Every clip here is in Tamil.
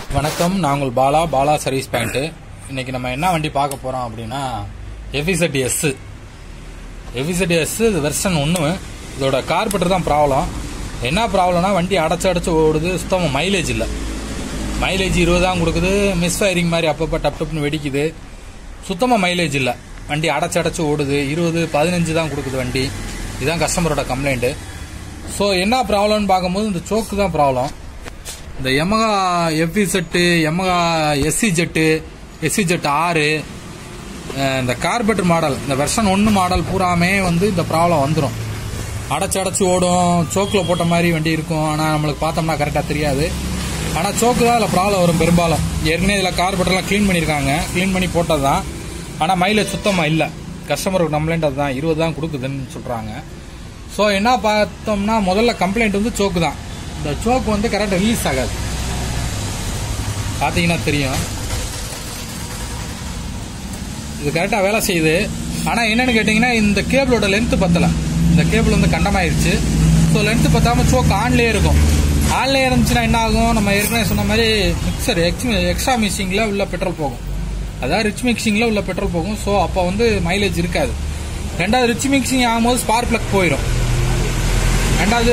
வணக்கம் நான் உங்கள் பாலா பாலா சர்வீஸ் பாயிண்ட்டு இன்னைக்கு நம்ம என்ன வண்டி பார்க்க போகிறோம் அப்படின்னா எஃபிசட் எஸ் எஃபிசட் எஸ் இது வெர்ஷன் ஒன்று இதோட கார்பெட்டர் தான் ப்ராப்ளம் என்ன ப்ராப்ளம்னா வண்டி அடைச்சு அடைச்சு ஓடுது சுத்தமாக மைலேஜ் இல்லை மைலேஜ் இருபது தான் கொடுக்குது மிஸ் ஃபயரிங் மாதிரி அப்பப்போ டப் டப்னு வெடிக்குது சுத்தமாக மைலேஜ் இல்லை வண்டி அடைச்சு அடைச்சு ஓடுது இருபது பதினஞ்சு தான் கொடுக்குது வண்டி இதுதான் கஸ்டமரோட கம்ப்ளைண்ட்டு ஸோ என்ன ப்ராப்ளம்னு பார்க்கும்போது இந்த சோக்கு தான் ப்ராப்ளம் இந்த Yamaha FZ Yamaha SZ SZ ஆறு அஹ் இந்த கார்பெட்டர் மாடல் இந்த வெர்ஷன் ஒன்று மாடல் பூராமே வந்து இந்த ப்ராப்ளம் வந்துடும் அடைச்சு அடைச்சு ஓடும் சோக்கில் போட்ட மாதிரி வண்டி இருக்கும் ஆனால் நம்மளுக்கு பார்த்தோம்னா கரெக்டாக தெரியாது ஆனால் சோக்கு தான் அதில் ப்ராப்ளம் வரும் பெரும்பாலும் ஏற்கனவே இதில் கார்பெட்டர்லாம் க்ளீன் பண்ணியிருக்காங்க க்ளீன் பண்ணி போட்டது தான் ஆனால் மைலேஜ் சுத்தமாக இல்லை கஸ்டமருக்கு கம்ப்ளைண்ட் அதுதான் இருபது தான் கொடுக்குதுன்னு சொல்கிறாங்க ஸோ என்ன பார்த்தோம்னா முதல்ல கம்ப்ளைண்ட் வந்து சோக்கு தான் இந்த சோக்கு வந்து கரெக்டாக ரிலீஸ் ஆகாது பார்த்தீங்கன்னா தெரியும் இது கரெக்டாக வேலை செய்யுது ஆனால் என்னன்னு கேட்டிங்கன்னா இந்த கேபிளோட லென்த்து பத்தலை இந்த கேபிள் வந்து கண்டமாயிருச்சு ஸோ லென்த்து பத்தாமல் சோக்கு ஆன்லேயே இருக்கும் ஆன்லேயே இருந்துச்சுன்னா என்ன ஆகும் நம்ம ஏற்கனவே சொன்ன மாதிரி மிக்சர் எக்ஸ்ட்ரா மிக்சிங்கில் உள்ள பெட்ரோல் போகும் அதாவது ரிச் மிக்சிங்கில் உள்ள பெட்ரோல் போகும் ஸோ அப்போ வந்து மைலேஜ் இருக்காது ரெண்டாவது ரிச் மிக்சிங் ஆகும்போது ஸ்பார்க் பிளக் போயிடும் ரெண்டாவது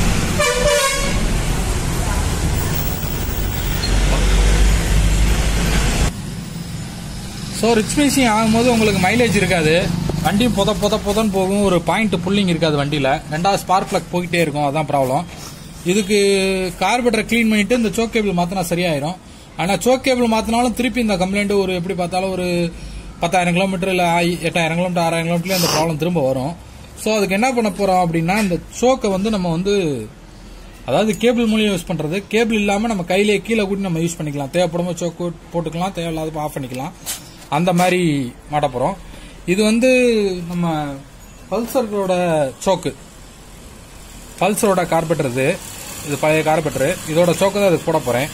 ஸோ ரிச் மிக்சிங் ஆகும்போது உங்களுக்கு மைலேஜ் இருக்காது வண்டியும் பொத பொத பொதன்னு போகும் ஒரு பாயிண்ட் புல்லிங் இருக்காது வண்டியில் ரெண்டாவது ஸ்பார்க் பிளக் போயிட்டே இருக்கும் அதான் ப்ராப்ளம் இதுக்கு கார்பெட்டரை க்ளீன் பண்ணிட்டு இந்த சோக் கேபிள் மாற்றினா சரியாயிரும் ஆனால் சோக் கேபிள் மாற்றினாலும் திருப்பி இந்த கம்ப்ளைண்ட் ஒரு எப்படி பார்த்தாலும் ஒரு பத்தாயிரம் கிலோமீட்டர் இல்லை எட்டாயிரம் கிலோமீட்டர் ஆறாயிரம் கிலோமீட்டர்ல அந்த ப்ராப்ளம் திரும்ப வரும் ஸோ அதுக்கு என்ன பண்ண போகிறோம் அப்படின்னா இந்த சோக்கை வந்து நம்ம வந்து அதாவது கேபிள் மூலியம் யூஸ் பண்றது கேபிள் இல்லாம நம்ம கையிலே கீழே கூட்டி நம்ம யூஸ் பண்ணிக்கலாம் தேவைப்படும் போது சோக்கு போட்டுக்கலாம் தேவையில்லாத ஆஃப் பண்ணிக்கலாம் அந்த மாதிரி மாட்ட போறோம் இது வந்து நம்ம பல்சரோட சோக்கு பல்சரோட கார்பெட்டர் இது இது பழைய கார்பெட்டர் இதோட சோக்கு தான் இதுக்கு போட போறேன்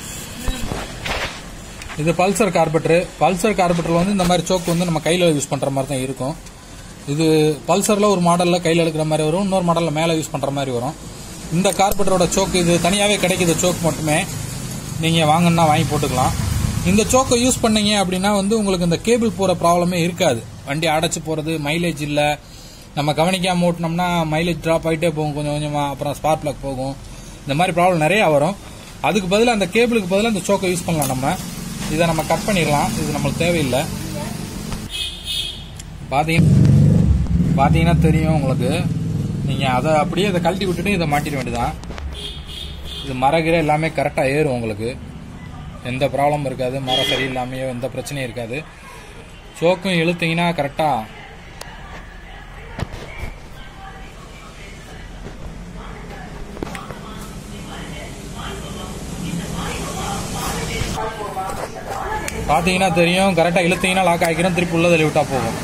இது பல்சர் கார்பெட்டர் பல்சர் கார்பெட்டர்ல வந்து இந்த மாதிரி சோக்கு வந்து நம்ம கையில யூஸ் பண்ற மாதிரி தான் இருக்கும் இது பல்சர்ல ஒரு மாடல்ல கையில எடுக்கிற மாதிரி வரும் இன்னொரு மாடல்ல மேல யூஸ் பண்ற மாதிரி வரும் இந்த கார்பெட்டரோட சோக்கு இது தனியாவே கிடைக்குது சோக்கு மட்டுமே நீங்க வாங்கன்னா வாங்கி போட்டுக்கலாம் இந்த சோக்கை யூஸ் பண்ணீங்க அப்படின்னா வந்து உங்களுக்கு இந்த கேபிள் போற ப்ராப்ளமே இருக்காது வண்டி அடைச்சு போறது மைலேஜ் இல்ல நம்ம கவனிக்காம ஓட்டினோம்னா மைலேஜ் டிராப் ஆகிட்டே போகும் கொஞ்சம் கொஞ்சமா அப்புறம் ஸ்பார்க் பிளக் போகும் இந்த மாதிரி ப்ராப்ளம் நிறைய வரும் அதுக்கு பதிலாக அந்த கேபிளுக்கு பதிலாக இந்த சோக்கை யூஸ் பண்ணலாம் நம்ம இதை நம்ம கட் பண்ணிடலாம் இது நம்மளுக்கு தேவையில்லை பார்த்தீங்கன்னா பார்த்தீங்கன்னா தெரியும் உங்களுக்கு நீங்கள் அதை அப்படியே இதை கழட்டி விட்டுட்டு இதை மாட்டிட வேண்டியதான் இது மரகிர எல்லாமே கரெக்டாக ஏறும் உங்களுக்கு எந்த ப்ராப்ளமும் இருக்காது மரம் சரியில்லாமையோ எந்த பிரச்சனையும் இருக்காது சோக்கும் இழுத்தீங்கன்னா கரெக்டாக பார்த்தீங்கன்னா தெரியும் கரெக்டாக இழுத்தீங்கன்னா லாக் ஆகிக்கிறோம் திருப்பி உள்ள தள்ளி விட்டா போகும்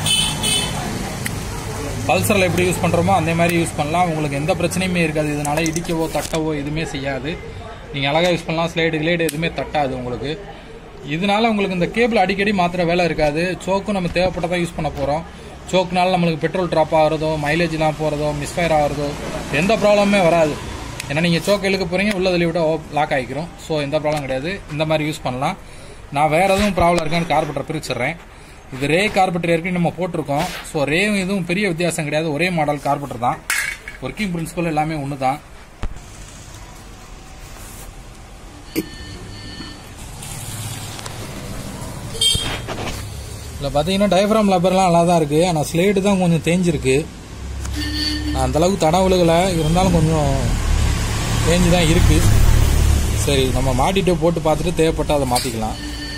பல்சரில் எப்படி யூஸ் பண்ணுறோமோ அந்த மாதிரி யூஸ் பண்ணலாம் உங்களுக்கு எந்த பிரச்சனையுமே இருக்காது இதனால இடிக்கவோ தட்டவோ எதுவுமே செய்யாது நீங்கள் அழகாக யூஸ் பண்ணலாம் ஸ்லைடு கிளைடு எதுவுமே தட்டாது உங்களுக்கு இதனால உங்களுக்கு இந்த கேபிள் அடிக்கடி மாத்திர வேலை இருக்காது சோக்கும் நம்ம தேவைப்பட்டதான் யூஸ் பண்ண போகிறோம் சோக்குனால நம்மளுக்கு பெட்ரோல் ட்ராப் ஆகிறதோ மைலேஜ்லாம் போகிறதோ மிஸ்ஃபயர் ஆகிறதோ எந்த ப்ராப்ளமே வராது ஏன்னா நீங்கள் சோக்கு இழுக்க போகிறீங்க உள்ளதில் விட லாக் ஆகிக்கிறோம் ஸோ எந்த ப்ராப்ளம் கிடையாது இந்த மாதிரி யூஸ் பண்ணலாம் நான் வேறு எதுவும் ப்ராப்ளம் இருக்கான்னு கார்பெட்டர் பிரிச்சிடுறேன் இது ரே கார்பெட்டர் ஏற்கனவே நம்ம போட்டிருக்கோம் ஸோ ரேவும் இதுவும் பெரிய வித்தியாசம் கிடையாது ஒரே மாடல் கார்பெட்டர் தான் ஒர்க்கிங் பிரின்சிபல் எல்லாமே ஒன்று தான் இதில் பார்த்தீங்கன்னா டயஃப்ராம் லப்பர்லாம் நல்லா தான் இருக்குது ஆனால் ஸ்லேடு தான் கொஞ்சம் தேஞ்சிருக்கு நான் அந்தளவுக்கு தடம் விழுகலை இருந்தாலும் கொஞ்சம் தேஞ்சு தான் இருக்குது சரி நம்ம மாட்டிட்டு போட்டு பார்த்துட்டு தேவைப்பட்டால் அதை மாற்றிக்கலாம்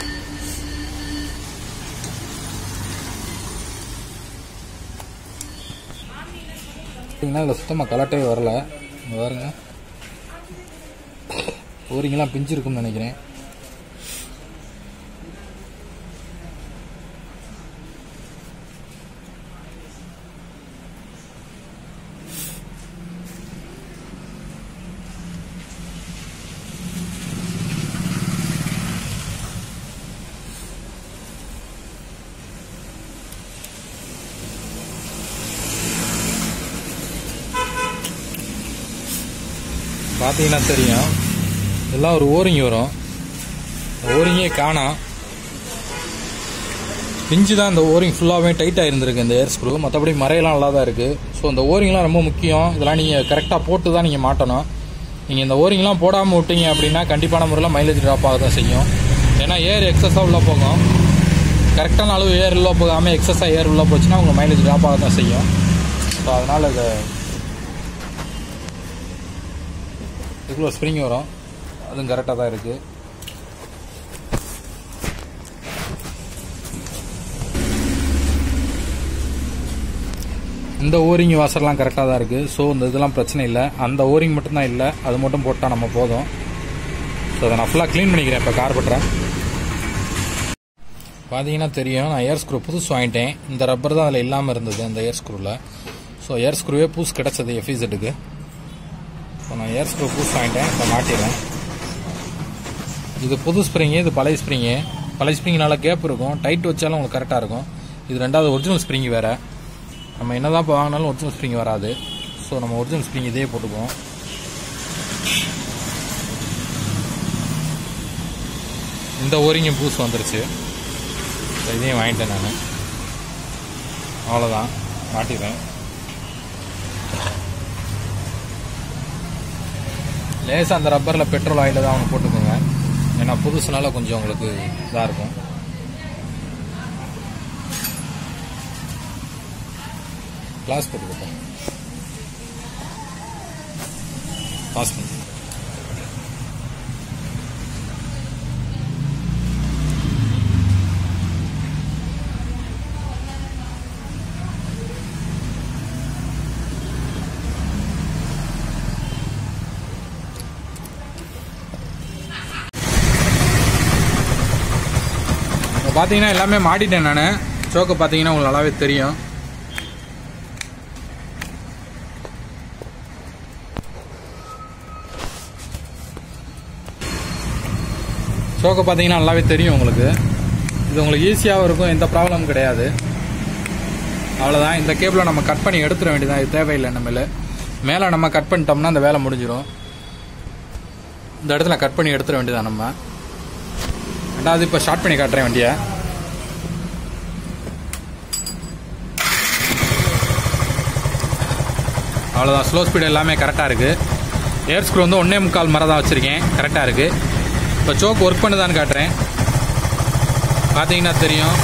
பார்த்தீங்கன்னா இதில் சுத்தமாக கலட்டவே வரல இங்க பாருங்க ஓரிங்கெல்லாம் பிஞ்சிருக்கும்னு நினைக்கிறேன் பார்த்தீங்கன்னா தெரியும் இதெல்லாம் ஒரு ஓரிங் வரும் ஓரிங்கே காணோம் பிஞ்சு தான் இந்த ஓரிங் ஃபுல்லாகவே டைட்டாக இருந்திருக்கு இந்த ஏர் ஸ்க்ரூ மற்றபடி மறையெல்லாம் நல்லா தான் இருக்குது ஸோ இந்த ஓரிங்லாம் ரொம்ப முக்கியம் இதெல்லாம் நீங்கள் கரெக்டாக போட்டு தான் நீங்கள் மாட்டணும் நீங்கள் இந்த ஓரிங்லாம் போடாமல் விட்டீங்க அப்படின்னா கண்டிப்பான முறையில் மைலேஜ் ட்ராப் ஆக தான் செய்யும் ஏன்னா ஏர் எக்ஸஸாக உள்ளே போகும் கரெக்டான அளவு ஏர் உள்ளே போகாமல் எக்ஸஸாக ஏர் உள்ளே போச்சுன்னா உங்கள் மைலேஜ் ட்ராப் ஆக தான் செய்யும் ஸோ அதனால் இதை இவ்வளோ ஸ்ப்ரிங் வரும் அதுவும் கரெக்டாக தான் இருக்குது இந்த ஓரிங் வாசர்லாம் கரெக்டாக தான் இருக்குது ஸோ இந்த இதெல்லாம் பிரச்சனை இல்லை அந்த ஓரிங் மட்டும்தான் இல்லை அது மட்டும் போட்டால் நம்ம போதும் ஸோ அதை நான் ஃபுல்லாக க்ளீன் பண்ணிக்கிறேன் இப்போ கார்பெட்டரை பார்த்தீங்கன்னா தெரியும் நான் ஏர் ஸ்க்ரூ புதுசு வாங்கிட்டேன் இந்த ரப்பர் தான் அதில் இல்லாமல் இருந்தது அந்த ஏர் ஸ்க்ரூவில் ஸோ ஏர் ஸ்க்ரூவே புதுசு கிடச்சது எஃபிசெட்டுக்கு ஸோ நான் ஏர் ஸ்க்ரூ புதுசு வாங்கிட்டேன் இப்போ மாட்டிடுறேன் இது புது ஸ்ப்ரிங்கு இது பழைய ஸ்ப்ரிங்கு பழைய ஸ்ப்ரிங்னால கேப் இருக்கும் டைட் வச்சாலும் உங்களுக்கு கரெக்டாக இருக்கும் இது ரெண்டாவது ஒரிஜினல் ஸ்ப்ரிங் வேறு நம்ம என்ன தான் இப்போ வாங்கினாலும் ஒரிஜினல் ஸ்ப்ரிங் வராது ஸோ நம்ம ஒரிஜினல் ஸ்ப்ரிங் இதே போட்டுக்குவோம் இந்த ஓரிங்கும் பூஸ் வந்துருச்சு So, இதையும் வாங்கிட்டேன் நான் அவ்வளோதான் மாட்டிடுறேன் லேசாக அந்த ரப்பரில் பெட்ரோல் ஆயில் தான் அவங்க போட்டுக்கோங்க ஏன்னா புதுசுனால கொஞ்சம் உங்களுக்கு இதாக இருக்கும் கிளாஸ் போட்டுக்கிட்டோம் பாஸ் பண்ணி இப்போ பார்த்தீங்கன்னா எல்லாமே மாட்டிட்டேன் நான் சோக்கை பார்த்தீங்கன்னா உங்களுக்கு நல்லாவே தெரியும் சோக்கை பார்த்தீங்கன்னா நல்லாவே தெரியும் உங்களுக்கு இது உங்களுக்கு ஈஸியாகவும் இருக்கும் எந்த ப்ராப்ளமும் கிடையாது அவ்வளோதான் இந்த கேபிளை நம்ம கட் பண்ணி எடுத்துட வேண்டியதான் இது தேவையில்லை நம்மள மேலே நம்ம கட் பண்ணிட்டோம்னா அந்த வேலை முடிஞ்சிடும் இந்த இடத்துல கட் பண்ணி எடுத்துட வேண்டியதான் நம்ம ரெண்டாவது இப்போ ஸ்டார்ட் பண்ணி காட்டுறேன் வண்டியை அவ்வளோதான் ஸ்லோ ஸ்பீடு எல்லாமே கரெக்டாக இருக்குது ஏர் ஸ்க்ரூ வந்து ஒன்றே முக்கால் மரம் தான் வச்சுருக்கேன் கரெக்டாக இருக்குது இப்போ சோக் ஒர்க் பண்ணுதான்னு காட்டுறேன் பார்த்தீங்கன்னா தெரியும்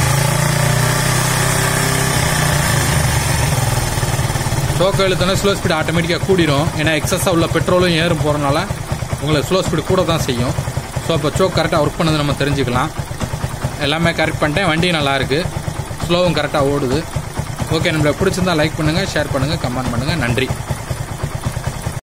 சோக்கு இழுத்தோன்னா ஸ்லோ ஸ்பீடு ஆட்டோமேட்டிக்காக கூடிரும் ஏன்னா எக்ஸஸாக உள்ள பெட்ரோலும் ஏறும் போகிறனால உங்களுக்கு ஸ்லோ ஸ்பீடு கூட தான் செய்யும் ஸோ இப்போ சோக் கரெக்டாக ஒர்க் பண்ணது நம்ம தெரிஞ்சுக்கலாம் எல்லாமே கரெக்ட் பண்ணிட்டேன் வண்டி நல்லா இருக்குது ஸ்லோவும் கரெக்டாக ஓடுது ஓகே நம்மளை பிடிச்சிருந்தா லைக் பண்ணுங்கள் ஷேர் பண்ணுங்கள் கமெண்ட் பண்ணுங்கள் நன்றி